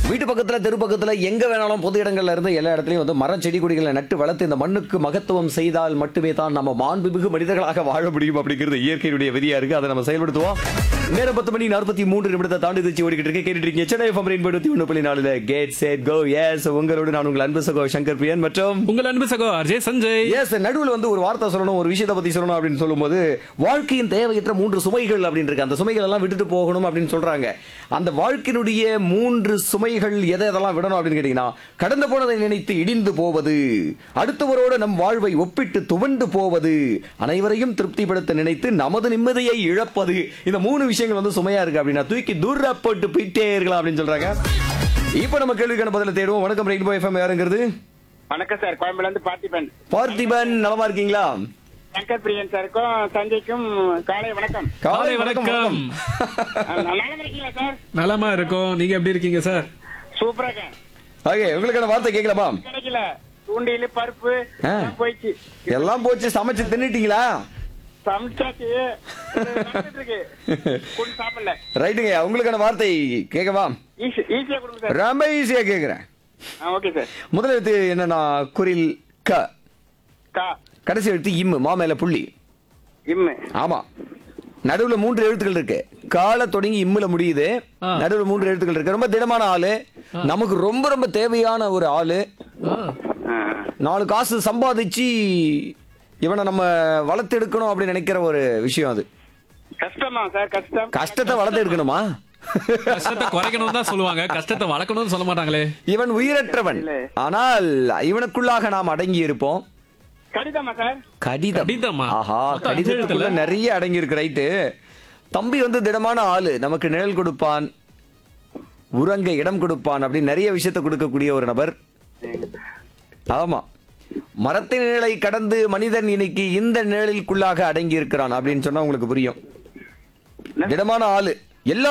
வீட்டு பக்கத்துல தெரு பக்கத்துல எங்க வேணாலும் பொது இடங்கள்ல இருந்து எல்லா இடத்துலயும் வந்து மரம் செடி கொடிகளை நட்டு வளர்த்து இந்த மண்ணுக்கு மகத்துவம் செய்தால் மட்டுமே தான் நம்ம மாண்புமிகு மனிதர்களாக வாழ முடியும் அப்படிங்கிறது இயற்கையுடைய விதியா இருக்கு அதை நம்ம செயல்படுத்துவோம் நேரம் பத்து மணி நாற்பத்தி மூன்று நிமிடத்தை தாண்டி தச்சு ஓடிக்கிட்டு இருக்கு கேட்டுட்டு இருக்கீங்க சென்னை எஃப்எம் இருபத்தி ஒன்று புள்ளி நாலுல கேட் சேட் கோ எஸ் உங்களோடு நான் உங்கள் அன்பு சகோ சங்கர் பிரியன் மற்றும் உங்கள் அன்பு சகோ அஜய் சஞ்சய் எஸ் நடுவில் வந்து ஒரு வார்த்தை சொல்லணும் ஒரு விஷயத்தை பத்தி சொல்லணும் அப்படின்னு சொல்லும்போது வாழ்க்கையின் தேவையற்ற மூன்று சுமைகள் அப்படின்னு இருக்கு அந்த சுமைகள் எல்லாம் விட்டுட்டு போகணும் அப்படின்னு சொல்றாங்க அந்த வாழ்க்கையினுடைய மூன்று சுமைகள் எதை எதெல்லாம் விடணும் அப்படின்னு கேட்டீங்கன்னா கடந்து போனதை நினைத்து இடிந்து போவது அடுத்தவரோடு நம் வாழ்வை ஒப்பிட்டு துவண்டு போவது அனைவரையும் திருப்திப்படுத்த நினைத்து நமது நிம்மதியை இழப்பது இந்த மூணு விஷயங்கள் வந்து சுமையா இருக்கு அப்படின்னா தூக்கி தூரப்பட்டு போயிட்டே இருக்கலாம் அப்படின்னு சொல்றாங்க இப்போ நம்ம கேள்விக்கான பதில தேடுவோம் வணக்கம் ரெயின்போ எஃப்எம் யாருங்கிறது வணக்கம் சார் கோயம்புல இருந்து பார்த்திபன் பார்த்திபன் நலமா இருக்கீங்களா சங்கர் பிரியன் சாருக்கும் சஞ்சய்க்கும் காலை வணக்கம் காலை வணக்கம் அஹ், நல்லா இருக்கீங்களா சார் நலமா இருக்கோம் நீங்க எப்படி இருக்கீங்க சார் சூப்பரா இருக்கேன் ஓகே உங்களுக்கான வார்த்தை கேட்கலாமா கிடைக்கல தூண்டில பருப்பு ஆ. எல்லாம் போயிடுச்சு எல்லாம் போச்சு சமைச்சு தின்னுட்டீங்களா சமைச்சாச்சு இது நடந்துட்டு இருக்கு கொண்டு சாப்பிடல ரைட்டுங்க உங்களுக்கான வார்த்தை கேட்கவா ஈஸி ஈஸியா கொடுங்க சார் ரொம்ப ஈஸியா கேக்குறேன் ஓகே சார் முதல் எழுத்து என்னன்னா குரில் க கா கடைசி எழுத்து இம்மு மா மேல புள்ளி இம்மு ஆமா நடுவுல மூன்று எழுத்துக்கள் இருக்கு கால தொடங்கி இம்முல முடியுது ஆ. நடுவுல மூன்று எழுத்துக்கள் இருக்கு ரொம்ப திடமான ஆளு நமக்கு ரொம்ப ரொம்ப தேவையான ஒரு ஆளு ஆ, ஆ. நாலு காசு சம்பாதிச்சு இவனை நம்ம வளர்த்து எடுக்கணும் அப்படின்னு நினைக்கிற ஒரு விஷயம் அது கஷ்டமா சார் கஷ்டம் கஷ்டத்தை வளர்த்து எடுக்கணுமா கஷ்டத்தை குறைக்கணும் தான் சொல்லுவாங்க கஷ்டத்தை வளர்க்கணும்னு சொல்ல மாட்டாங்களே இவன் உயிரற்றவன் இல்ல. ஆனால் இவனுக்குள்ளாக நாம் அடங்கி இருப்போம் கடிதமா சார் கடிதம் கடிதமா? ஆஹா மொத்தம் அஞ்சு கடிதத்துக்குள்ள எழுத்துல? நிறைய அடங்கி இருக்கு ரைட்டு தம்பி வந்து திடமான ஆளு நமக்கு நிழல் கொடுப்பான் உறங்க இடம் கொடுப்பான் அப்படி நிறைய விஷயத்தை கொடுக்கக்கூடிய ஒரு நபர் ஆமா மரத்தின் நிழலை கடந்து மனிதன் இன்னைக்கு இந்த நிழலுக்குள்ளாக அடங்கி இருக்கிறான் அப்படின்னு சொன்னா உங்களுக்கு புரியும் திடமான ஆளு எல்லா